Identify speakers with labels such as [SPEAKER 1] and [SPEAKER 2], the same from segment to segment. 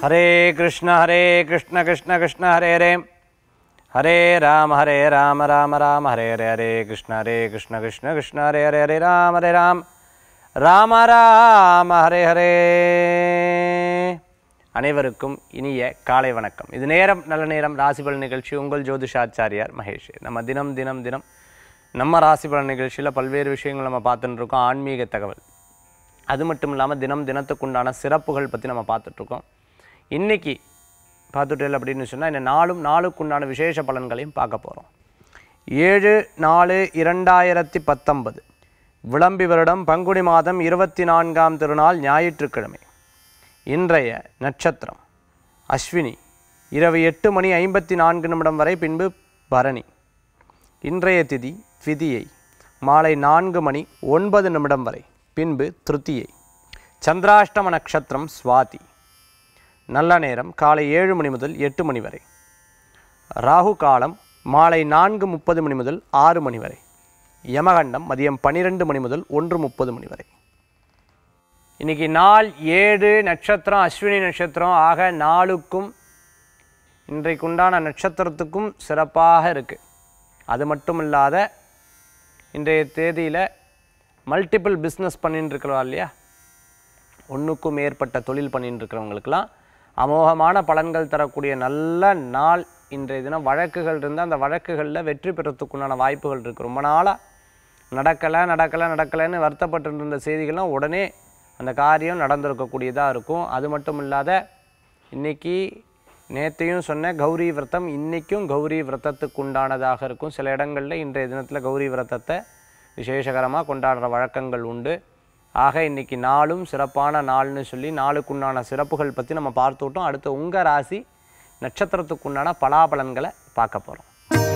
[SPEAKER 1] ஹரே கிருஷ்ண ஹரே கிருஷ்ண கிருஷ்ண கிருஷ்ண ஹரே ஹரே ஹரே ராம ஹரே ராம ராம ராம ஹரே ஹரே ஹரே கிருஷ்ண ஹரே கிருஷ்ண கிருஷ்ண கிருஷ்ண ஹரே ஹரே ஹரே ராம ஹரே ராம் ராம ராம ஹரே ஹரே அனைவருக்கும் இனிய காலை வணக்கம் இது நேரம் நல்ல நேரம் ராசிபலன் நிகழ்ச்சி உங்கள் ஜோதிஷாச்சாரியார் மகேஷ் நம்ம தினம் தினம் தினம் நம்ம ராசிபலன் நிகழ்ச்சியில் பல்வேறு விஷயங்கள் நம்ம பார்த்துட்டு இருக்கோம் ஆன்மீக தகவல் அது மட்டும் இல்லாமல் தினம் தினத்துக்குண்டான சிறப்புகள் பற்றி நம்ம பார்த்துட்ருக்கோம் இன்றைக்கி பார்த்துட்டேல் அப்படின்னு சொன்னால் இந்த நாளும் நாளுக்குண்டான விசேஷ பலன்களையும் பார்க்க போகிறோம் ஏழு நாலு இரண்டாயிரத்தி பத்தொன்பது விளம்பி வருடம் பங்குனி மாதம் இருபத்தி நான்காம் திருநாள் ஞாயிற்றுக்கிழமை இன்றைய நட்சத்திரம் அஸ்வினி இரவு எட்டு மணி ஐம்பத்தி நான்கு நிமிடம் வரை பின்பு பரணி இன்றைய திதி விதியை மாலை நான்கு மணி ஒன்பது நிமிடம் வரை பின்பு திருத்தியை சந்திராஷ்டம நட்சத்திரம் சுவாதி நல்ல நேரம் காலை ஏழு மணி முதல் எட்டு மணி வரை ராகு காலம் மாலை நான்கு முப்பது மணி முதல் ஆறு மணி வரை யமகண்டம் மதியம் பன்னிரெண்டு மணி முதல் ஒன்று முப்பது மணி வரை இன்னைக்கு நாள் ஏழு நட்சத்திரம் அஸ்வினி நட்சத்திரம் ஆக நாளுக்கும் இன்றைக்குண்டான நட்சத்திரத்துக்கும் சிறப்பாக இருக்குது அது மட்டும் இல்லாத இன்றைய தேதியில் மல்டிபிள் பிஸ்னஸ் பண்ணிட்டு இருக்கிறவா இல்லையா ஒன்றுக்கும் மேற்பட்ட தொழில் பண்ணிட்டு இருக்கிறவங்களுக்கெல்லாம் அமோகமான பலன்கள் தரக்கூடிய நல்ல நாள் இன்றைய தினம் வழக்குகள் இருந்தால் அந்த வழக்குகளில் வெற்றி பெறத்துக்குண்டான வாய்ப்புகள் இருக்குது ரொம்ப நாளாக நடக்கலை நடக்கலை நடக்கலைன்னு வருத்தப்பட்டு இருந்த செய்திகள்லாம் உடனே அந்த காரியம் நடந்திருக்கக்கூடியதாக இருக்கும் அது மட்டும் இல்லாத இன்றைக்கி நேற்றையும் சொன்ன கௌரி விரதம் இன்றைக்கும் கௌரி விரதத்துக்கு உண்டானதாக இருக்கும் சில இடங்களில் இன்றைய தினத்தில் கௌரி விரதத்தை விசேஷகரமாக கொண்டாடுற வழக்கங்கள் உண்டு ஆக இன்னைக்கு நாளும் சிறப்பான நாள்னு சொல்லி நாளுக்குண்டான சிறப்புகள் பற்றி நம்ம பார்த்துவிட்டோம் அடுத்து உங்கள் ராசி நட்சத்திரத்துக்குண்டான பலாபலன்களை பார்க்க போகிறோம்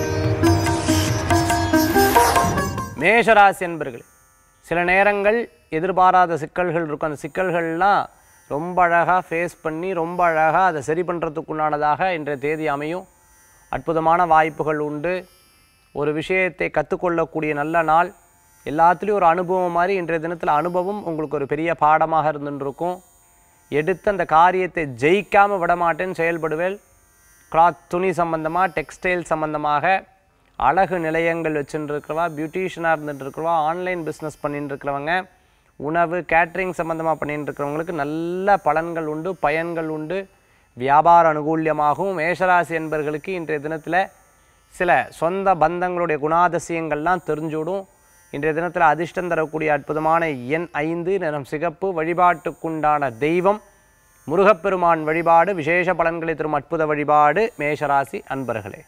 [SPEAKER 1] மேஷராசி என்பர்களே சில நேரங்கள் எதிர்பாராத சிக்கல்கள் இருக்கும் அந்த சிக்கல்கள்லாம் ரொம்ப அழகாக ஃபேஸ் பண்ணி ரொம்ப அழகாக அதை சரி பண்ணுறதுக்குண்டானதாக இன்றைய தேதி அமையும் அற்புதமான வாய்ப்புகள் உண்டு ஒரு விஷயத்தை கற்றுக்கொள்ளக்கூடிய நல்ல நாள் எல்லாத்துலேயும் ஒரு அனுபவம் மாதிரி இன்றைய தினத்தில் அனுபவம் உங்களுக்கு ஒரு பெரிய பாடமாக இருந்துருக்கும் எடுத்து அந்த காரியத்தை ஜெயிக்காமல் விடமாட்டேன்னு செயல்படுவேல் கிளாத் துணி சம்பந்தமாக டெக்ஸ்டைல் சம்பந்தமாக அழகு நிலையங்கள் வச்சுட்டு இருக்கிறவா பியூட்டிஷியனாக இருந்துட்டு இருக்கிறவா ஆன்லைன் பிஸ்னஸ் பண்ணிட்டு இருக்கிறவங்க உணவு கேட்ரிங் சம்மந்தமாக பண்ணிட்டு இருக்கிறவங்களுக்கு நல்ல பலன்கள் உண்டு பயன்கள் உண்டு வியாபார அனுகூல்யமாகவும் மேஷராசி என்பர்களுக்கு இன்றைய தினத்தில் சில சொந்த பந்தங்களுடைய குணாதிசயங்கள்லாம் தெரிஞ்சுவிடும் இன்றைய தினத்தில் அதிர்ஷ்டம் தரக்கூடிய அற்புதமான எண் ஐந்து நிறம் சிகப்பு வழிபாட்டுக்குண்டான தெய்வம் முருகப்பெருமான் வழிபாடு விசேஷ பலன்களை தரும் அற்புத வழிபாடு மேஷராசி அன்பர்களே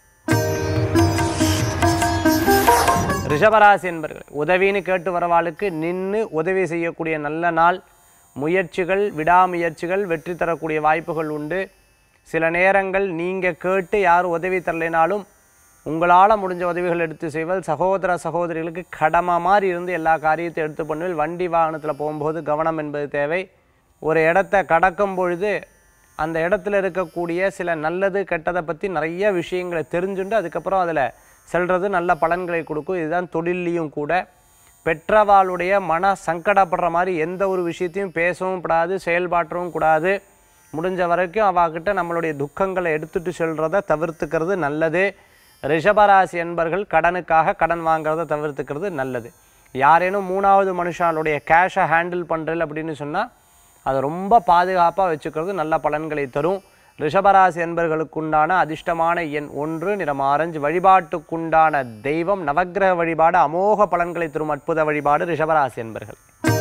[SPEAKER 1] ரிஷபராசி என்பர்கள் உதவின்னு கேட்டு வரவாளுக்கு நின்று உதவி செய்யக்கூடிய நல்ல நாள் முயற்சிகள் விடாமுயற்சிகள் வெற்றி தரக்கூடிய வாய்ப்புகள் உண்டு சில நேரங்கள் நீங்கள் கேட்டு யாரும் உதவி தரலைனாலும் உங்களால் முடிஞ்ச உதவிகள் எடுத்து செய்வல் சகோதர சகோதரிகளுக்கு கடமை மாதிரி இருந்து எல்லா காரியத்தையும் எடுத்து பண்ணுவல் வண்டி வாகனத்தில் போகும்போது கவனம் என்பது தேவை ஒரு இடத்த கடக்கும் பொழுது அந்த இடத்துல இருக்கக்கூடிய சில நல்லது கெட்டதை பற்றி நிறைய விஷயங்களை தெரிஞ்சுண்டு அதுக்கப்புறம் அதில் செல்றது நல்ல பலன்களை கொடுக்கும் இதுதான் தொழில்லையும் கூட பெற்றவாளுடைய மன சங்கடப்படுற மாதிரி எந்த ஒரு விஷயத்தையும் பேசவும் கூடாது செயல்பாற்றவும் கூடாது முடிஞ்ச வரைக்கும் அவாகிட்ட நம்மளுடைய துக்கங்களை எடுத்துட்டு செல்றதை தவிர்த்துக்கிறது நல்லது ரிஷபராசி என்பர்கள் கடனுக்காக கடன் வாங்குறதை தவிர்த்துக்கிறது நல்லது யாரேனும் மூணாவது மனுஷாளுடைய கேஷை ஹேண்டில் பண்ணுறல் அப்படின்னு சொன்னால் அதை ரொம்ப பாதுகாப்பாக வச்சுக்கிறது நல்ல பலன்களை தரும் ரிஷபராசி என்பர்களுக்குண்டான அதிர்ஷ்டமான எண் ஒன்று நிறம் ஆரஞ்சு வழிபாட்டுக்குண்டான தெய்வம் நவக்கிரக வழிபாடு அமோக பலன்களை தரும் அற்புத வழிபாடு ரிஷபராசி என்பர்கள்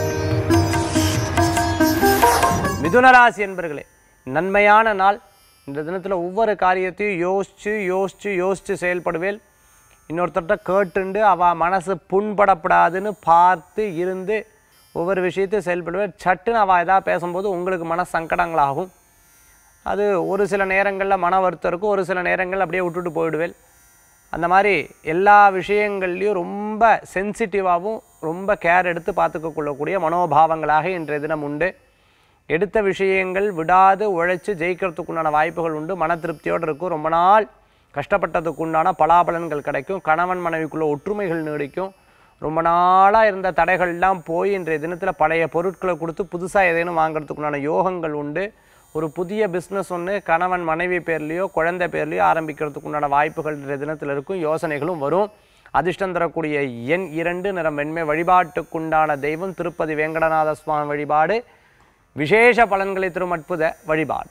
[SPEAKER 1] மிதுனராசி என்பர்களே நன்மையான நாள் இந்த தினத்தில் ஒவ்வொரு காரியத்தையும் யோசித்து யோசித்து யோசித்து செயல்படுவேல் இன்னொருத்தர்கிட்ட கேட்டுண்டு அவள் மனசு புண்படப்படாதுன்னு பார்த்து இருந்து ஒவ்வொரு விஷயத்தையும் செயல்படுவேன் சட்டுன்னு அவள் எதாவது பேசும்போது உங்களுக்கு மன சங்கடங்களாகும் அது ஒரு சில நேரங்களில் மன வருத்தம் இருக்கும் ஒரு சில நேரங்கள் அப்படியே விட்டுட்டு போயிடுவேன் அந்த மாதிரி எல்லா விஷயங்கள்லையும் ரொம்ப சென்சிட்டிவாகவும் ரொம்ப கேர் எடுத்து பார்த்துக்க கொள்ளக்கூடிய மனோபாவங்களாக இன்றைய தினம் உண்டு எடுத்த விஷயங்கள் விடாது உழைச்சி ஜெயிக்கிறதுக்குண்டான வாய்ப்புகள் உண்டு மன திருப்தியோடு இருக்கும் ரொம்ப நாள் கஷ்டப்பட்டதுக்குண்டான பலாபலன்கள் கிடைக்கும் கணவன் மனைவிக்குள்ள ஒற்றுமைகள் நீடிக்கும் ரொம்ப நாளாக இருந்த தடைகள்லாம் போய் இன்றைய தினத்தில் பழைய பொருட்களை கொடுத்து புதுசாக ஏதேனும் வாங்குறதுக்குண்டான யோகங்கள் உண்டு ஒரு புதிய பிஸ்னஸ் ஒன்று கணவன் மனைவி பேர்லேயோ குழந்தை பேர்லேயோ ஆரம்பிக்கிறதுக்கு உண்டான வாய்ப்புகள் இன்றைய தினத்தில் இருக்கும் யோசனைகளும் வரும் அதிர்ஷ்டம் தரக்கூடிய எண் இரண்டு நிறம் வெண்மை வழிபாட்டுக்குண்டான தெய்வம் திருப்பதி வேங்கடநாத சுவாமி வழிபாடு விசேஷ பலன்களை தரும் அற்புத வழிபாடு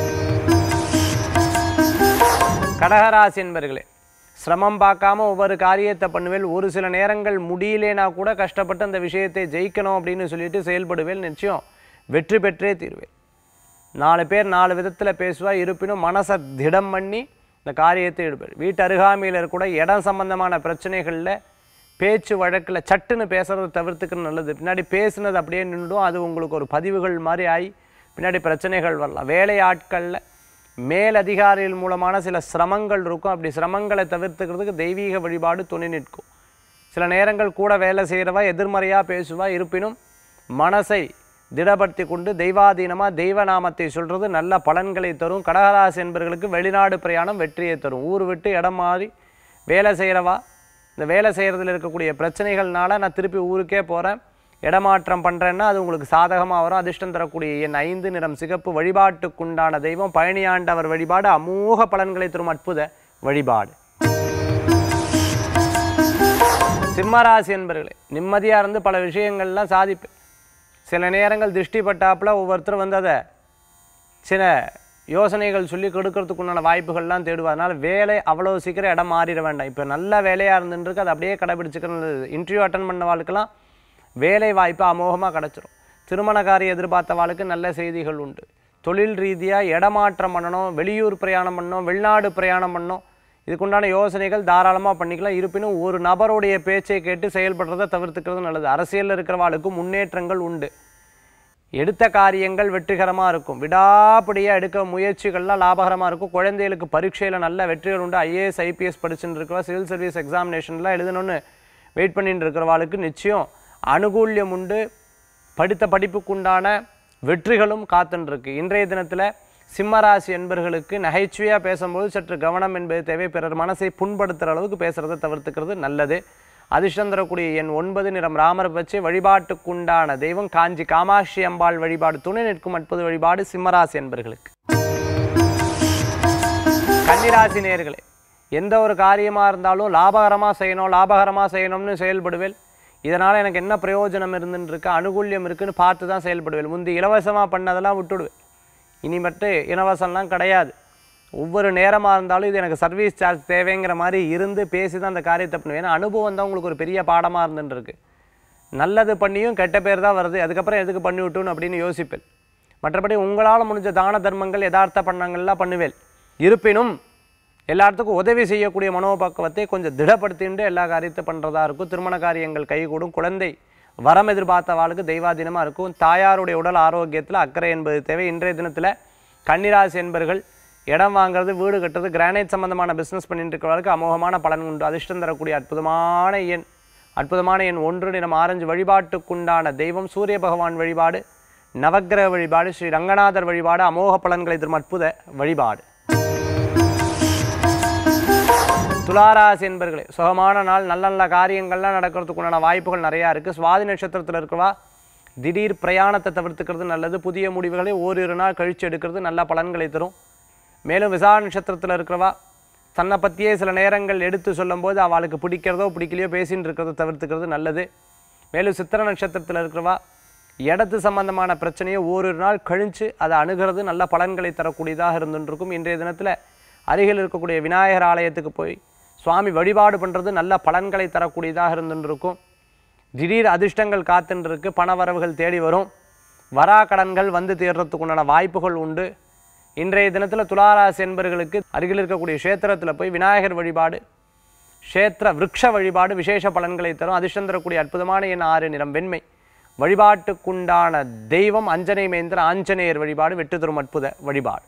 [SPEAKER 1] கடகராசி என்பர்களே சிரமம் பார்க்காம ஒவ்வொரு காரியத்தை பண்ணுவேல் ஒரு சில நேரங்கள் முடியலேனா கூட கஷ்டப்பட்டு அந்த விஷயத்தை ஜெயிக்கணும் அப்படின்னு சொல்லிட்டு செயல்படுவேல் நிச்சயம் வெற்றி பெற்றே தீர்வேன் நாலு பேர் நாலு விதத்தில் பேசுவா இருப்பினும் மனசை திடம் பண்ணி இந்த காரியத்தை ஈடுபடு வீட்டு அருகாமையில் கூட இடம் சம்பந்தமான பிரச்சனைகளில் பேச்சு வழக்கில் சட்டுன்னு பேசுறதை தவிர்த்துக்கிறது நல்லது பின்னாடி பேசுனது அப்படியே நின்றுடும் அது உங்களுக்கு ஒரு பதிவுகள் மாதிரி ஆகி பின்னாடி பிரச்சனைகள் வரலாம் வேலை ஆட்களில் மேலதிகாரிகள் மூலமான சில சிரமங்கள் இருக்கும் அப்படி சிரமங்களை தவிர்த்துக்கிறதுக்கு தெய்வீக வழிபாடு துணை நிற்கும் சில நேரங்கள் கூட வேலை செய்கிறவா எதிர்மறையாக பேசுவா இருப்பினும் மனசை திடப்படுத்தி கொண்டு தெய்வாதீனமாக தெய்வ நாமத்தை சொல்கிறது நல்ல பலன்களை தரும் கடகராசி என்பவர்களுக்கு வெளிநாடு பிரயாணம் வெற்றியை தரும் ஊர் விட்டு இடம் மாறி வேலை செய்கிறவா இந்த வேலை செய்கிறதுல இருக்கக்கூடிய பிரச்சனைகள்னால நான் திருப்பி ஊருக்கே போகிறேன் இடமாற்றம் பண்ணுறேன்னா அது உங்களுக்கு சாதகமாக வரும் அதிர்ஷ்டம் தரக்கூடிய என் ஐந்து நிறம் சிகப்பு வழிபாட்டுக்குண்டான தெய்வம் பழனியாண்டவர் வழிபாடு அமோக பலன்களை தரும் அற்புத வழிபாடு சிம்மராசி என்பர்களே நிம்மதியாக இருந்து பல விஷயங்கள்லாம் சாதிப்பேன் சில நேரங்கள் திருஷ்டி பட்டாப்புல ஒவ்வொருத்தரும் வந்து அதை சில யோசனைகள் சொல்லி கொடுக்கறதுக்குண்டான வாய்ப்புகள்லாம் தேடுவார் அதனால் வேலை அவ்வளோ சீக்கிரம் இடம் மாறிட வேண்டாம் இப்போ நல்ல வேலையாக இருந்துருக்கு அதை அப்படியே கடைபிடிச்சிக்கிறது இன்டர்வியூ அட்டன் பண்ண வாழ்க்கெல்லாம் வேலை வாய்ப்பு அமோகமாக கிடச்சிரும் திருமண காரியம் எதிர்பார்த்த வாழ்க்கை நல்ல செய்திகள் உண்டு தொழில் ரீதியாக இடமாற்றம் பண்ணணும் வெளியூர் பிரயாணம் பண்ணணும் வெளிநாடு பிரயாணம் பண்ணணும் இதுக்குண்டான யோசனைகள் தாராளமாக பண்ணிக்கலாம் இருப்பினும் ஒரு நபருடைய பேச்சை கேட்டு செயல்படுறதை தவிர்த்துக்கிறது நல்லது அரசியலில் இருக்கிறவாளுக்கு முன்னேற்றங்கள் உண்டு எடுத்த காரியங்கள் வெற்றிகரமாக இருக்கும் விடாப்பிடியாக எடுக்க முயற்சிகள்லாம் லாபகரமாக இருக்கும் குழந்தைகளுக்கு பரீட்சையில் நல்ல வெற்றிகள் உண்டு ஐஏஎஸ் ஐபிஎஸ் படிச்சுட்டு இருக்கிறவா சிவில் சர்வீஸ் எக்ஸாமினேஷன்லாம் எழுதணும்னு வெயிட் பண்ணிட்டு இருக்கிறவாளுக்கு நிச்சயம் அனுகூல்யம் உண்டு படித்த படிப்புக்குண்டான வெற்றிகளும் காத்துருக்கு இன்றைய தினத்தில் சிம்மராசி என்பர்களுக்கு நகைச்சுவையாக பேசும்போது சற்று கவனம் என்பது தேவை பிறர் மனசை புண்படுத்துகிற அளவுக்கு பேசுகிறத தவிர்த்துக்கிறது நல்லது அதிர்ஷ்டம் தரக்கூடிய எண் ஒன்பது நிறம் ராமர் பச்சை வழிபாட்டுக்குண்டான தெய்வம் காஞ்சி காமாட்சி அம்பாள் வழிபாடு துணை நிற்கும் அற்புத வழிபாடு சிம்மராசி என்பர்களுக்கு கன்னிராசி நேர்களே எந்த ஒரு காரியமாக இருந்தாலும் லாபகரமாக செய்யணும் லாபகரமாக செய்யணும்னு செயல்படுவேன் இதனால் எனக்கு என்ன பிரயோஜனம் இருந்துன்னு இருக்கு அனுகூல்யம் இருக்குன்னு பார்த்து தான் செயல்படுவேன் முந்தி இலவசமாக பண்ணதெல்லாம் விட்டுடுவேன் இனி மட்டும் இலவசம்லாம் கிடையாது ஒவ்வொரு நேரமாக இருந்தாலும் இது எனக்கு சர்வீஸ் சார்ஜ் தேவைங்கிற மாதிரி இருந்து பேசி தான் அந்த காரியத்தை பண்ணுவேன் ஏன்னா அனுபவம் தான் உங்களுக்கு ஒரு பெரிய பாடமாக இருந்துன்னு இருக்கு நல்லது பண்ணியும் கெட்ட பேர் தான் வருது அதுக்கப்புறம் எதுக்கு பண்ணி விட்டுன்னு அப்படின்னு யோசிப்பேன் மற்றபடி உங்களால் முடிஞ்ச தான தர்மங்கள் யதார்த்த பண்ணங்கள்லாம் பண்ணுவேன் இருப்பினும் எல்லாத்துக்கும் உதவி செய்யக்கூடிய மனோபக்குவத்தை கொஞ்சம் திடப்படுத்திட்டு எல்லா காரியத்தை பண்ணுறதா இருக்கும் திருமண காரியங்கள் கைகூடும் குழந்தை வரம் எதிர்பார்த்த வாளுக்கு தெய்வாதீனமாக இருக்கும் தாயாருடைய உடல் ஆரோக்கியத்தில் அக்கறை என்பது தேவை இன்றைய தினத்தில் கன்னிராசி என்பர்கள் இடம் வாங்குறது வீடு கட்டுறது கிரானைட் சம்பந்தமான பிஸ்னஸ் பண்ணிட்டு இருக்கிறவர்களுக்கு அமோகமான பலன் உண்டு அதிர்ஷ்டம் தரக்கூடிய அற்புதமான எண் அற்புதமான எண் ஒன்று நிறம் ஆரஞ்சு வழிபாட்டுக்குண்டான தெய்வம் சூரிய பகவான் வழிபாடு நவக்கிரக வழிபாடு ஸ்ரீ ரங்கநாதர் வழிபாடு அமோக பலன்களை தரும் அற்புத வழிபாடு துளாராசி என்பர்களே சுகமான நாள் நல்ல நல்ல காரியங்கள்லாம் நடக்கிறதுக்குண்டான வாய்ப்புகள் நிறையா இருக்குது சுவாதி நட்சத்திரத்தில் இருக்கிறவா திடீர் பிரயாணத்தை தவிர்த்துக்கிறது நல்லது புதிய முடிவுகளை ஓரிரு நாள் கழித்து எடுக்கிறது நல்ல பலன்களை தரும் மேலும் விசா நட்சத்திரத்தில் இருக்கிறவா தன்னை பற்றியே சில நேரங்கள் எடுத்து சொல்லும்போது அவளுக்கு பிடிக்கிறதோ பிடிக்கலையோ பேசின்னு இருக்கிறதோ தவிர்த்துக்கிறது நல்லது மேலும் சித்திர நட்சத்திரத்தில் இருக்கிறவா இடத்து சம்பந்தமான பிரச்சனையை ஓரிரு நாள் கழித்து அதை அணுகிறது நல்ல பலன்களை தரக்கூடியதாக இருந்துருக்கும் இன்றைய தினத்தில் அருகில் இருக்கக்கூடிய விநாயகர் ஆலயத்துக்கு போய் சுவாமி வழிபாடு பண்ணுறது நல்ல பலன்களை தரக்கூடியதாக இருந்துருக்கும் திடீர் அதிர்ஷ்டங்கள் காத்துன்னு இருக்கு பண வரவுகள் தேடி வரும் வரா கடன்கள் வந்து தேர்றதுக்கு உண்டான வாய்ப்புகள் உண்டு இன்றைய தினத்தில் துளாராசி என்பர்களுக்கு அருகில் இருக்கக்கூடிய க்ஷேத்திரத்தில் போய் விநாயகர் வழிபாடு க்ஷேத்திர விருட்ச வழிபாடு விசேஷ பலன்களை தரும் அதிர்ஷ்டம் தரக்கூடிய அற்புதமான எண் ஆறு நிறம் வெண்மை வழிபாட்டுக்குண்டான தெய்வம் அஞ்சனை மேந்திர ஆஞ்சநேயர் வழிபாடு வெற்றி தரும் அற்புத வழிபாடு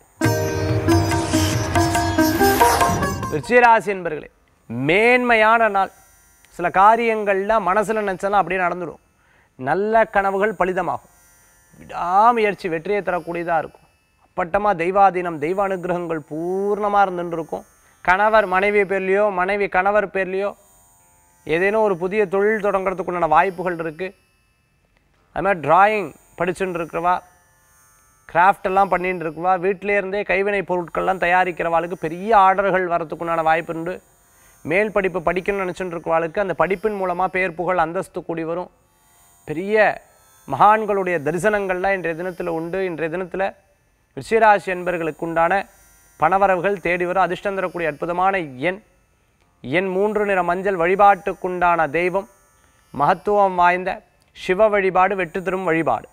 [SPEAKER 1] ரிச்சிராசி என்பர்களே மேன்மையான நாள் சில காரியங்கள்லாம் மனசில் நினச்சலாம் அப்படியே நடந்துடும் நல்ல கனவுகள் பலிதமாகும் விடாமுயற்சி வெற்றியை தரக்கூடியதாக இருக்கும் அப்பட்டமாக தெய்வாதீனம் தெய்வ அனுகிரகங்கள் பூர்ணமாக இருந்துட்டு இருக்கும் கணவர் மனைவி பேர்லேயோ மனைவி கணவர் பேர்லேயோ ஏதேனும் ஒரு புதிய தொழில் தொடங்குறதுக்குண்டான வாய்ப்புகள் இருக்குது அது மாதிரி டிராயிங் படிச்சுட்டு இருக்கிறவா கிராஃப்ட் எல்லாம் பண்ணிட்டு இருக்குவா வீட்டிலே இருந்தே கைவினை பொருட்கள்லாம் தயாரிக்கிறவாளுக்கு பெரிய ஆர்டர்கள் வரத்துக்குண்டான வாய்ப்பு உண்டு மேல் படிப்பு படிக்கணும்னு நினச்சிட்டு இருக்கவாளுக்கு அந்த படிப்பின் மூலமாக பேர் புகழ் அந்தஸ்து கூடி வரும் பெரிய மகான்களுடைய தரிசனங்கள்லாம் இன்றைய தினத்தில் உண்டு இன்றைய தினத்தில் ரிஷிராசி என்பர்களுக்கு உண்டான பணவரவுகள் தேடி வரும் அதிர்ஷ்டம் தரக்கூடிய அற்புதமான எண் எண் மூன்று நிற மஞ்சள் வழிபாட்டுக்குண்டான தெய்வம் மகத்துவம் வாய்ந்த சிவ வழிபாடு வெற்றி தரும் வழிபாடு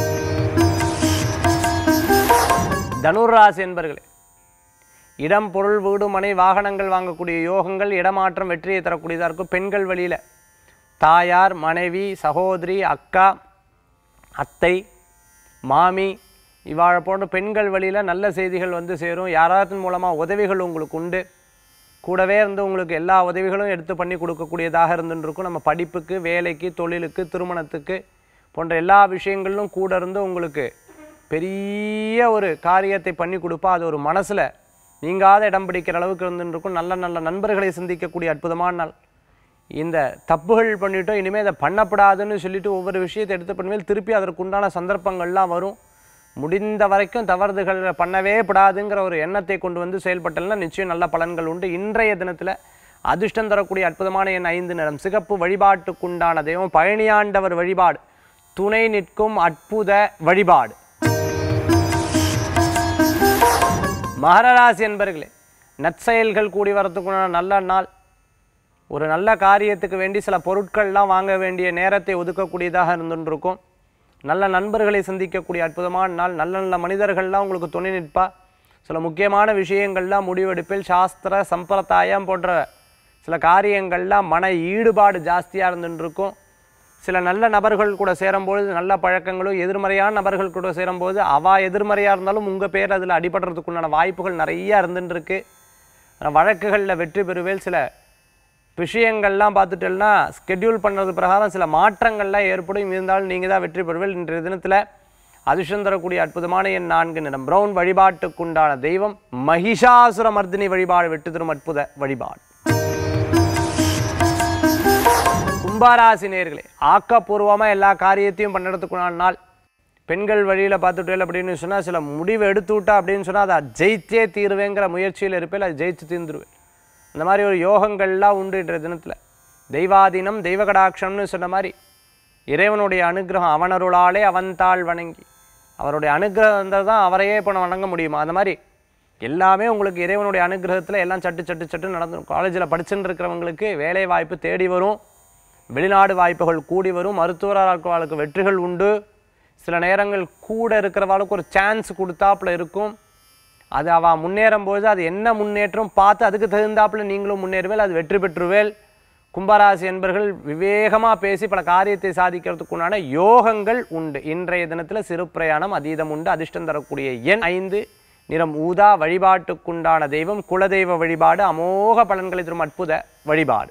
[SPEAKER 1] தனுராசி என்பர்களே இடம் பொருள் வீடு மனை வாகனங்கள் வாங்கக்கூடிய யோகங்கள் இடமாற்றம் வெற்றியை தரக்கூடியதாக இருக்கும் பெண்கள் வழியில் தாயார் மனைவி சகோதரி அக்கா அத்தை மாமி இவ்வாழ போன்ற பெண்கள் வழியில் நல்ல செய்திகள் வந்து சேரும் யாராவது மூலமாக உதவிகள் உங்களுக்கு உண்டு கூடவே இருந்து உங்களுக்கு எல்லா உதவிகளும் எடுத்து பண்ணி கொடுக்கக்கூடியதாக இருந்துட்டு இருக்கும் நம்ம படிப்புக்கு வேலைக்கு தொழிலுக்கு திருமணத்துக்கு போன்ற எல்லா விஷயங்களிலும் கூட இருந்து உங்களுக்கு பெரிய ஒரு காரியத்தை பண்ணி கொடுப்பா அது ஒரு மனசில் நீங்காத இடம் பிடிக்கிற அளவுக்கு இருந்துட்டு இருக்கும் நல்ல நல்ல நண்பர்களை சந்திக்கக்கூடிய அற்புதமான நாள் இந்த தப்புகள் பண்ணிட்டோம் இனிமேல் இதை பண்ணப்படாதுன்னு சொல்லிட்டு ஒவ்வொரு விஷயத்தை எடுத்து பண்ணுவேல் திருப்பி அதற்கு உண்டான சந்தர்ப்பங்கள்லாம் வரும் முடிந்த வரைக்கும் தவறுகள் பண்ணவே படாதுங்கிற ஒரு எண்ணத்தை கொண்டு வந்து செயல்பட்டல்னா நிச்சயம் நல்ல பலன்கள் உண்டு இன்றைய தினத்தில் அதிர்ஷ்டம் தரக்கூடிய அற்புதமான எண் ஐந்து நிறம் சிகப்பு வழிபாட்டுக்குண்டான தெய்வம் பழனியாண்டவர் வழிபாடு துணை நிற்கும் அற்புத வழிபாடு மகரராசி என்பர்களே நற்செயல்கள் கூடி வரத்துக்குண்டான நல்ல நாள் ஒரு நல்ல காரியத்துக்கு வேண்டி சில பொருட்கள்லாம் வாங்க வேண்டிய நேரத்தை ஒதுக்கக்கூடியதாக இருந்துருக்கும் நல்ல நண்பர்களை சந்திக்கக்கூடிய அற்புதமான நாள் நல்ல நல்ல மனிதர்கள்லாம் உங்களுக்கு துணை நிற்பா சில முக்கியமான விஷயங்கள்லாம் முடிவெடுப்பில் சாஸ்திர சம்பிரதாயம் போன்ற சில காரியங்கள்லாம் மன ஈடுபாடு ஜாஸ்தியாக இருந்துருக்கும் சில நல்ல நபர்கள் கூட சேரும்பொழுது நல்ல பழக்கங்களும் எதிர்மறையான நபர்கள் கூட சேரும்போது அவா எதிர்மறையாக இருந்தாலும் உங்கள் பேர் அதில் அடிபடுறதுக்குண்டான வாய்ப்புகள் நிறையா இருந்துருக்கு வழக்குகளில் வெற்றி பெறுவேல் சில விஷயங்கள்லாம் பார்த்துட்டோம்னா ஸ்கெட்யூல் பண்ணுறது பிரகாரம் சில மாற்றங்கள்லாம் ஏற்படும் இருந்தாலும் நீங்கள் தான் வெற்றி பெறுவீர்கள் இன்றைய தினத்தில் அதிர்ஷ்டம் தரக்கூடிய அற்புதமான எண் நான்கு நிறம் பிரவுன் வழிபாட்டுக்குண்டான தெய்வம் மகிஷாசுர மர்தினி வழிபாடு வெற்றி தரும் அற்புத வழிபாடு கும்பாராசி நேர்களே ஆக்கப்பூர்வமாக எல்லா காரியத்தையும் பண்ணுறதுக்குண்டான நாள் பெண்கள் வழியில் பார்த்துட்டேன் அப்படின்னு சொன்னால் சில முடிவு எடுத்து விட்டா அப்படின்னு சொன்னால் அதை ஜெயித்தே தீருவேங்கிற முயற்சியில் இருப்பேன் அது ஜெயிச்சு தீர்ந்துருவேன் அந்த மாதிரி ஒரு யோகங்கள்லாம் உண்டு இன்றைய தினத்தில் தெய்வாதீனம் தெய்வ கடாட்சம்னு சொன்ன மாதிரி இறைவனுடைய அனுகிரகம் அவனருளாலே அவன்தாள் வணங்கி அவருடைய அனுகிரகம் தான் அவரையே இப்போ வணங்க முடியுமா அந்த மாதிரி எல்லாமே உங்களுக்கு இறைவனுடைய அனுகிரகத்தில் எல்லாம் சட்டு சட்டு சட்டு நடந்துடும் காலேஜில் படிச்சுட்டு இருக்கிறவங்களுக்கு வேலை வாய்ப்பு தேடி வரும் வெளிநாடு வாய்ப்புகள் கூடி வரும் மருத்துவர்களுக்கு வெற்றிகள் உண்டு சில நேரங்கள் கூட இருக்கிறவளுக்கு ஒரு சான்ஸ் கொடுத்தாப்புல இருக்கும் அது அவள் முன்னேறும் போது அது என்ன முன்னேற்றம் பார்த்து அதுக்கு தகுந்தாப்புல நீங்களும் முன்னேறுவேல் அது வெற்றி பெற்றுவேல் கும்பராசி என்பர்கள் விவேகமாக பேசி பல காரியத்தை சாதிக்கிறதுக்குண்டான யோகங்கள் உண்டு இன்றைய தினத்தில் சிறு பிரயாணம் அதீதம் உண்டு அதிர்ஷ்டம் தரக்கூடிய எண் ஐந்து நிறம் ஊதா வழிபாட்டுக்குண்டான தெய்வம் குலதெய்வ வழிபாடு அமோக பலன்களை தரும் அற்புத வழிபாடு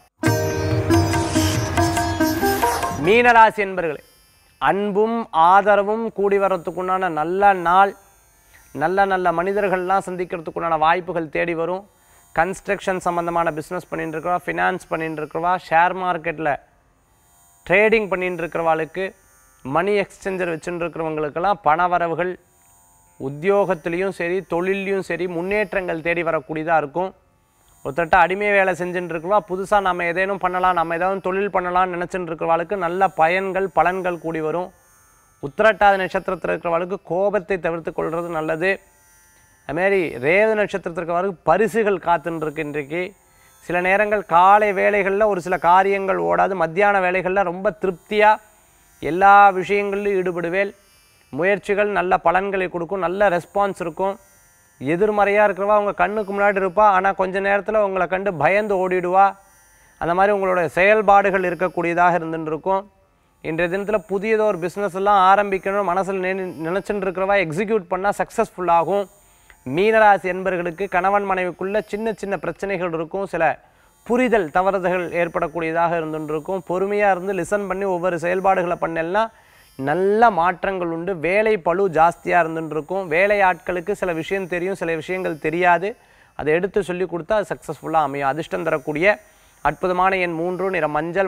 [SPEAKER 1] மீனராசி என்பர்களே அன்பும் ஆதரவும் கூடி வரத்துக்குண்டான நல்ல நாள் நல்ல நல்ல மனிதர்கள்லாம் சந்திக்கிறதுக்குண்டான வாய்ப்புகள் தேடி வரும் கன்ஸ்ட்ரக்ஷன் சம்மந்தமான பிஸ்னஸ் பண்ணிட்டு இருக்கிறவா ஃபினான்ஸ் பண்ணிட்டு இருக்கிறவா ஷேர் மார்க்கெட்டில் ட்ரேடிங் பண்ணிட்டு இருக்கிறவாளுக்கு மணி எக்ஸ்சேஞ்சர் வச்சுட்டு இருக்கிறவங்களுக்கெல்லாம் பண வரவுகள் உத்தியோகத்துலேயும் சரி தொழிலையும் சரி முன்னேற்றங்கள் தேடி வரக்கூடியதாக இருக்கும் ஒருத்தட்ட அடிமை வேலை செஞ்சுட்டு இருக்கிறவா புதுசாக நம்ம ஏதேனும் பண்ணலாம் நம்ம ஏதாவது தொழில் பண்ணலாம்னு நினச்சிட்டு இருக்கிறவாளுக்கு நல்ல பயன்கள் பலன்கள் கூடி வரும் உத்திரட்டாதி நட்சத்திரத்தில் இருக்கிறவளுக்கு கோபத்தை தவிர்த்து கொள்வது நல்லது அதுமாரி ரேவ நட்சத்திரத்தில் இருக்கிறவருக்கு பரிசுகள் காத்துன்னு இருக்கு இன்றைக்கு சில நேரங்கள் காலை வேலைகளில் ஒரு சில காரியங்கள் ஓடாது மத்தியான வேலைகளில் ரொம்ப திருப்தியாக எல்லா விஷயங்களிலும் ஈடுபடுவேல் முயற்சிகள் நல்ல பலன்களை கொடுக்கும் நல்ல ரெஸ்பான்ஸ் இருக்கும் எதிர்மறையாக இருக்கிறவா அவங்க கண்ணுக்கு முன்னாடி இருப்பா ஆனால் கொஞ்ச நேரத்தில் உங்களை கண்டு பயந்து ஓடிடுவா அந்த மாதிரி உங்களோட செயல்பாடுகள் இருக்கக்கூடியதாக இருந்துட்டு இருக்கும் இன்றைய தினத்தில் புதியதோ ஒரு பிஸ்னஸ் எல்லாம் ஆரம்பிக்கணும் மனசில் நினை நினச்சிட்டு இருக்கிறவா எக்ஸிக்யூட் பண்ணால் சக்ஸஸ்ஃபுல் ஆகும் மீனராசி என்பர்களுக்கு கணவன் மனைவிக்குள்ள சின்ன சின்ன பிரச்சனைகள் இருக்கும் சில புரிதல் தவறுதல்கள் ஏற்படக்கூடியதாக இருந்துட்டு இருக்கும் பொறுமையாக இருந்து லிசன் பண்ணி ஒவ்வொரு செயல்பாடுகளை பண்ணலன்னா நல்ல மாற்றங்கள் உண்டு வேலை பளு ஜாஸ்தியாக இருந்துட்டு இருக்கும் வேலை ஆட்களுக்கு சில விஷயம் தெரியும் சில விஷயங்கள் தெரியாது அதை எடுத்து சொல்லி கொடுத்தா அது சக்ஸஸ்ஃபுல்லாக அமையும் அதிர்ஷ்டம் தரக்கூடிய அற்புதமான எண் மூன்று நிற மஞ்சள்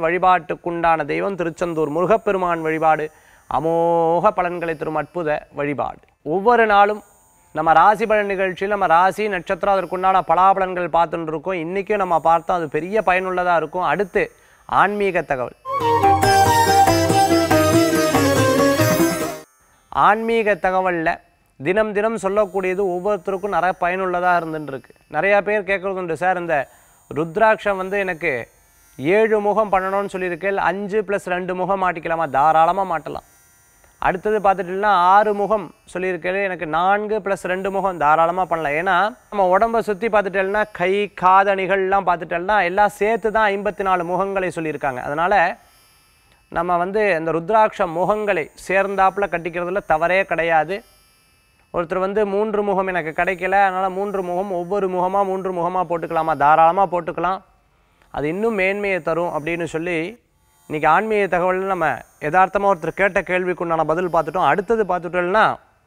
[SPEAKER 1] வழிபாட்டுக்குண்டான தெய்வம் திருச்செந்தூர் முருகப்பெருமான் வழிபாடு அமோக பலன்களை தரும் அற்புத வழிபாடு ஒவ்வொரு நாளும் நம்ம ராசி பலன் நிகழ்ச்சியில் நம்ம ராசி நட்சத்திரம் அதற்குண்டான பலாபலன்கள் பார்த்துட்டு இருக்கோம் இன்றைக்கும் நம்ம பார்த்தோம் அது பெரிய பயனுள்ளதாக இருக்கும் அடுத்து ஆன்மீக தகவல் ஆன்மீக தகவலில் தினம் தினம் சொல்லக்கூடியது ஒவ்வொருத்தருக்கும் நிறைய பயனுள்ளதாக இருந்துட்டு இருக்கு நிறையா பேர் கேட்குறது உண்டு சார் இந்த ருத்ராட்சம் வந்து எனக்கு ஏழு முகம் பண்ணணும்னு சொல்லியிருக்கேன் அஞ்சு ப்ளஸ் ரெண்டு முகம் மாட்டிக்கலாமா தாராளமாக மாட்டலாம் அடுத்தது பார்த்துட்டீங்கன்னா ஆறு முகம் சொல்லியிருக்கேன் எனக்கு நான்கு ப்ளஸ் ரெண்டு முகம் தாராளமாக பண்ணலாம் ஏன்னா நம்ம உடம்பை சுற்றி பார்த்துட்டேன்னா கை காதணிகள்லாம் பார்த்துட்டேன்னா எல்லாம் சேர்த்து தான் ஐம்பத்தி நாலு முகங்களை சொல்லியிருக்காங்க அதனால் நம்ம வந்து இந்த ருத்ராட்ச முகங்களை சேர்ந்தாப்புல கட்டிக்கிறதுல தவறே கிடையாது ஒருத்தர் வந்து மூன்று முகம் எனக்கு கிடைக்கல அதனால் மூன்று முகம் ஒவ்வொரு முகமாக மூன்று முகமாக போட்டுக்கலாமா தாராளமாக போட்டுக்கலாம் அது இன்னும் மேன்மையை தரும் அப்படின்னு சொல்லி இன்றைக்கி ஆன்மீக தகவல் நம்ம யதார்த்தமாக ஒருத்தர் கேட்ட கேள்விக்குண்டான பதில் பார்த்துட்டோம் அடுத்தது பார்த்துட்டோம்னா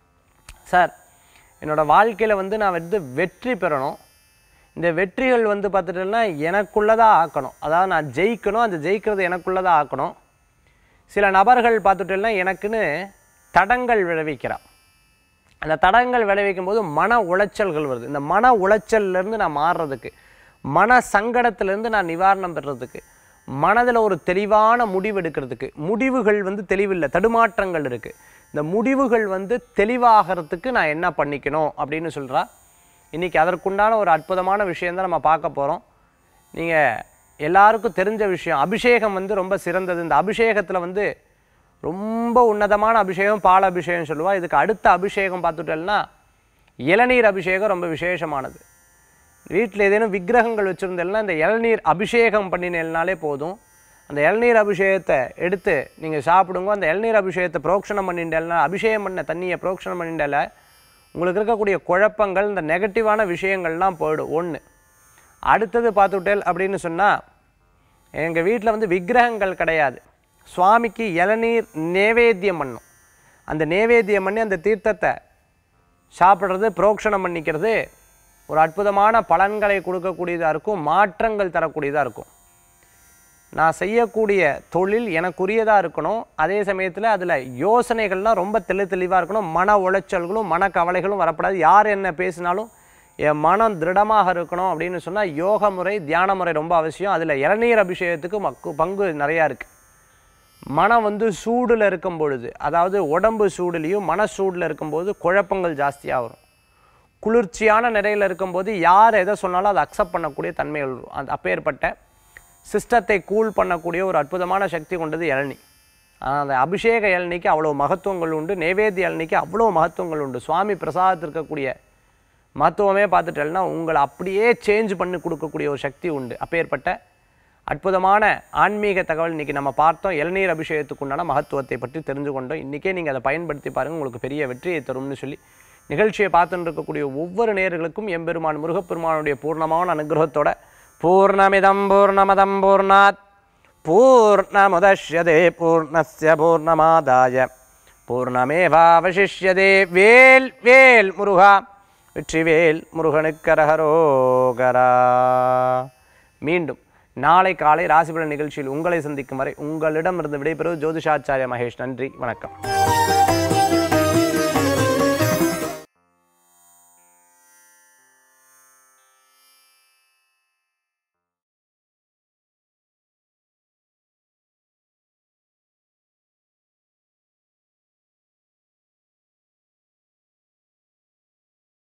[SPEAKER 1] சார் என்னோடய வாழ்க்கையில் வந்து நான் வந்து வெற்றி பெறணும் இந்த வெற்றிகள் வந்து பார்த்துட்டேன்னா எனக்குள்ளதாக ஆக்கணும் அதாவது நான் ஜெயிக்கணும் அந்த ஜெயிக்கிறது எனக்குள்ளதாக ஆக்கணும் சில நபர்கள் பார்த்துட்டேன்னா எனக்குன்னு தடங்கள் விளைவிக்கிறான் அந்த தடங்கள் விளைவிக்கும் போது மன உளைச்சல்கள் வருது இந்த மன உளைச்சல்லேருந்து நான் மாறுறதுக்கு மன சங்கடத்திலேருந்து நான் நிவாரணம் பெறுறதுக்கு மனதில் ஒரு தெளிவான முடிவு எடுக்கிறதுக்கு முடிவுகள் வந்து தெளிவில்லை தடுமாற்றங்கள் இருக்குது இந்த முடிவுகள் வந்து தெளிவாகிறதுக்கு நான் என்ன பண்ணிக்கணும் அப்படின்னு சொல்கிறா இன்றைக்கி அதற்குண்டான ஒரு அற்புதமான விஷயந்தான் நம்ம பார்க்க போகிறோம் நீங்கள் எல்லாருக்கும் தெரிஞ்ச விஷயம் அபிஷேகம் வந்து ரொம்ப சிறந்தது இந்த அபிஷேகத்தில் வந்து ரொம்ப உன்னதமான அபிஷேகம் பால் அபிஷேகம் சொல்லுவா இதுக்கு அடுத்த அபிஷேகம் பார்த்துட்டோம்னா இளநீர் அபிஷேகம் ரொம்ப விசேஷமானது வீட்டில் ஏதேனும் விக்கிரகங்கள் வச்சுருந்தேன்னா இந்த இளநீர் அபிஷேகம் பண்ணினேல்னாலே போதும் அந்த இளநீர் அபிஷேகத்தை எடுத்து நீங்கள் சாப்பிடுங்க அந்த இளநீர் அபிஷேகத்தை புரோக்ஷணம் பண்ணிட்டேன்னா அபிஷேகம் பண்ண தண்ணியை புரோக்ஷணம் பண்ணிட்டால உங்களுக்கு இருக்கக்கூடிய குழப்பங்கள் இந்த நெகட்டிவான விஷயங்கள்லாம் போயிடும் ஒன்று அடுத்தது பார்த்துட்டேல் அப்படின்னு சொன்னால் எங்கள் வீட்டில் வந்து விக்கிரகங்கள் கிடையாது சுவாமிக்கு இளநீர் நேவேத்தியம் பண்ணும் அந்த நேவேத்தியம் பண்ணி அந்த தீர்த்தத்தை சாப்பிட்றது புரோக்ஷணம் பண்ணிக்கிறது ஒரு அற்புதமான பலன்களை கொடுக்கக்கூடியதாக இருக்கும் மாற்றங்கள் தரக்கூடியதாக இருக்கும் நான் செய்யக்கூடிய தொழில் எனக்குரியதாக இருக்கணும் அதே சமயத்தில் அதில் யோசனைகள்லாம் ரொம்ப தெளி தெளிவாக இருக்கணும் மன உளைச்சல்களும் மன கவலைகளும் வரப்படாது யார் என்ன பேசினாலும் என் மனம் திருடமாக இருக்கணும் அப்படின்னு சொன்னால் யோக முறை தியான முறை ரொம்ப அவசியம் அதில் இளநீர் அபிஷேகத்துக்கு மக்கு பங்கு நிறையா இருக்குது மனம் வந்து சூடில் இருக்கும் பொழுது அதாவது உடம்பு சூடுலேயும் மன சூடில் இருக்கும்போது குழப்பங்கள் ஜாஸ்தியாக வரும் குளிர்ச்சியான நிலையில் இருக்கும்போது யார் எதை சொன்னாலும் அதை அக்செப்ட் பண்ணக்கூடிய தன்மைகள் வரும் அந்த அப்பேற்பட்ட சிஸ்டத்தை கூல் பண்ணக்கூடிய ஒரு அற்புதமான சக்தி கொண்டது இளநி ஆனால் அந்த அபிஷேக இளநிக்கு அவ்வளோ மகத்துவங்கள் உண்டு நைவேத்திய இளநிக்கு அவ்வளோ மகத்துவங்கள் உண்டு சுவாமி பிரசாதத்தில் இருக்கக்கூடிய மகத்துவமே பார்த்துட்டேன்னா உங்களை அப்படியே சேஞ்ச் பண்ணி கொடுக்கக்கூடிய ஒரு சக்தி உண்டு அப்பேற்பட்ட அற்புதமான ஆன்மீக தகவல் இன்றைக்கி நம்ம பார்த்தோம் இளநீர் அபிஷேகத்துக்கு உண்டான மகத்துவத்தை பற்றி தெரிஞ்சு கொண்டோம் இன்றைக்கே நீங்கள் அதை பயன்படுத்தி பாருங்கள் உங்களுக்கு பெரிய வெற்றியை தரும்னு சொல்லி நிகழ்ச்சியை பார்த்துட்டு இருக்கக்கூடிய ஒவ்வொரு நேயர்களுக்கும் எம்பெருமான் முருகப்பெருமானுடைய பூர்ணமான அனுகிரகத்தோட பூர்ணமிதம் பூர்ணமதம் பூர்ணாத் பூர்ணமுதஷ்யதே பூர்ணஸ்ய பூர்ணமாதாய பூர்ணமேவாவசிஷ்யதே வேல் வேல் முருகா வெற்றிவேல் முருகனுக்கரகரோகரா மீண்டும் நாளை காலை ராசிபலன் நிகழ்ச்சியில் உங்களை சந்திக்கும் வரை உங்களிடமிருந்து விடைபெறுவது ஜோதிஷாச்சாரிய மகேஷ் நன்றி வணக்கம்